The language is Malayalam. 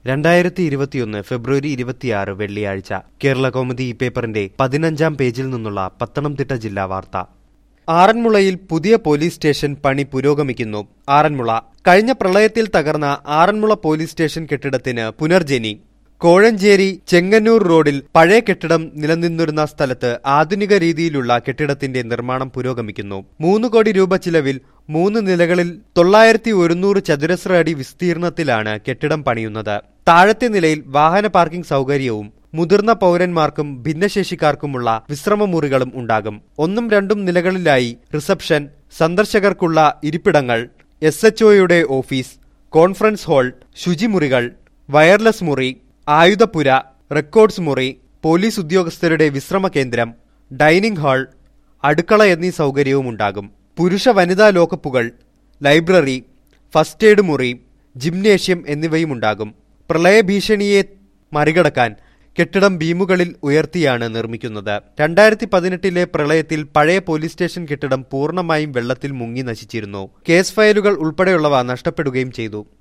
രണ്ടായിരത്തി ഇരുപത്തിയൊന്ന് ഫെബ്രുവരി ഇരുപത്തിയാറ് വെള്ളിയാഴ്ച കേരള കൗമുദി ഈ പേപ്പറിന്റെ പതിനഞ്ചാം പേജിൽ നിന്നുള്ള പത്തനംതിട്ട ജില്ലാ വാർത്ത ആറന്മുളയിൽ പുതിയ പോലീസ് സ്റ്റേഷൻ പണി പുരോഗമിക്കുന്നു ആറന്മുള കഴിഞ്ഞ പ്രളയത്തിൽ തകർന്ന ആറന്മുള പോലീസ് സ്റ്റേഷൻ കെട്ടിടത്തിന് പുനർജനി കോഴഞ്ചേരി ചെങ്ങന്നൂർ റോഡിൽ പഴയ കെട്ടിടം നിലനിന്നിരുന്ന സ്ഥലത്ത് ആധുനിക രീതിയിലുള്ള കെട്ടിടത്തിന്റെ നിർമ്മാണം പുരോഗമിക്കുന്നു മൂന്ന് കോടി രൂപ ചിലവിൽ മൂന്ന് നിലകളിൽ തൊള്ളായിരത്തി ഒരുന്നൂറ് ചതുരശ്ര അടി വിസ്തീർണത്തിലാണ് കെട്ടിടം പണിയുന്നത് താഴത്തെ നിലയിൽ വാഹന പാർക്കിംഗ് സൗകര്യവും മുതിർന്ന പൗരന്മാർക്കും ഭിന്നശേഷിക്കാർക്കുമുള്ള വിശ്രമമുറികളും ഉണ്ടാകും ഒന്നും രണ്ടും നിലകളിലായി റിസപ്ഷൻ സന്ദർശകർക്കുള്ള ഇരിപ്പിടങ്ങൾ S H office conference hall ശുചിമുറികൾ വയർലെസ് മുറി ആയുധപുര റെക്കോർഡ്സ് മുറി പോലീസ് ഉദ്യോഗസ്ഥരുടെ വിശ്രമ കേന്ദ്രം ഡൈനിംഗ് ഹാൾ അടുക്കള എന്നീ സൗകര്യവും ഉണ്ടാകും പുരുഷ വനിതാ ലോക്കപ്പുകൾ ലൈബ്രറി ഫസ്റ്റ് എയ്ഡ് മുറി ജിംനേഷ്യം എന്നിവയും ഉണ്ടാകും പ്രളയഭീഷണിയെ മറികടക്കാൻ കെട്ടിടം ബീമുകളിൽ ഉയർത്തിയാണ് നിർമ്മിക്കുന്നത് രണ്ടായിരത്തി പതിനെട്ടിലെ പ്രളയത്തിൽ പഴയ പോലീസ് സ്റ്റേഷൻ കെട്ടിടം പൂർണ്ണമായും വെള്ളത്തിൽ മുങ്ങി നശിച്ചിരുന്നു കേസ് ഫയലുകൾ ഉൾപ്പെടെയുള്ളവ നഷ്ടപ്പെടുകയും ചെയ്തു